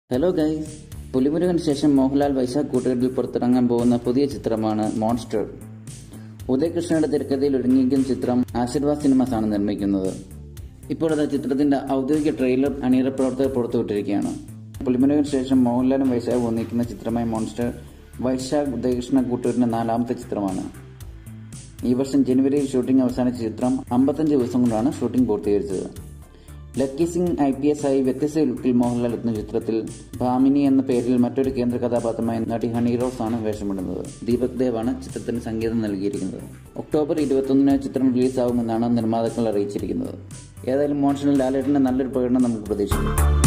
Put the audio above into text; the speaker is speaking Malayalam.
ഹലോ ഗൈസ് പുലിമുരുകന് ശേഷം മോഹൻലാൽ വൈശാഖ് കൂട്ടുകെട്ടിൽ പുറത്തിറങ്ങാൻ പോകുന്ന പുതിയ ചിത്രമാണ് മോൺസ്റ്റർ ഉദയകൃഷ്ണയുടെ തിരക്കഥയിൽ ഒരുങ്ങിയിരിക്കുന്ന ചിത്രം ആശീർവാദ് സിനിമാസ് ആണ് നിർമ്മിക്കുന്നത് ഇപ്പോൾ അത് ചിത്രത്തിന്റെ ഔദ്യോഗിക ട്രെയിലർ അണിയറ പ്രവർത്തകർ പുറത്തുവിട്ടിരിക്കുകയാണ് പുലിമുരുകന് ശേഷം മോഹൻലാലും വൈശാഖും ഒന്നിക്കുന്ന ചിത്രമായ മോൺസ്റ്റർ വൈശാഖ് ഉദയകൃഷ്ണ കൂട്ടുകെട്ടിന്റെ നാലാമത്തെ ചിത്രമാണ് ഈ വർഷം ജനുവരിയിൽ ഷൂട്ടിംഗ് അവസാനിച്ച ചിത്രം അമ്പത്തഞ്ച് ദിവസം കൊണ്ടാണ് ഷൂട്ടിംഗ് പൂർത്തീകരിച്ചത് lucky Singh I P S ആയി വ്യത്യസ്ത ലുക്കിൽ മോഹൻലാൽ എത്തുന്ന ചിത്രത്തിൽ ഭാമിനി എന്ന പേരിൽ മറ്റൊരു കേന്ദ്ര കഥാപാത്രമായ നടി ഹണി റോസ് ആണ് വേഷമിടുന്നത് ദീപക് ദേവ് ആണ് ചിത്രത്തിന് സംഗീതം നൽകിയിരിക്കുന്നത് ഒക്ടോബർ ഇരുപത്തൊന്നിന് ചിത്രം റിലീസാവുമെന്നാണ് നിർമ്മാതാക്കൾ അറിയിച്ചിരിക്കുന്നത് ഏതായാലും മോൺഷനിൽ ലാലേട്ടന്റെ നല്ലൊരു പ്രകടനം നമുക്ക് പ്രതീക്ഷിക്കാം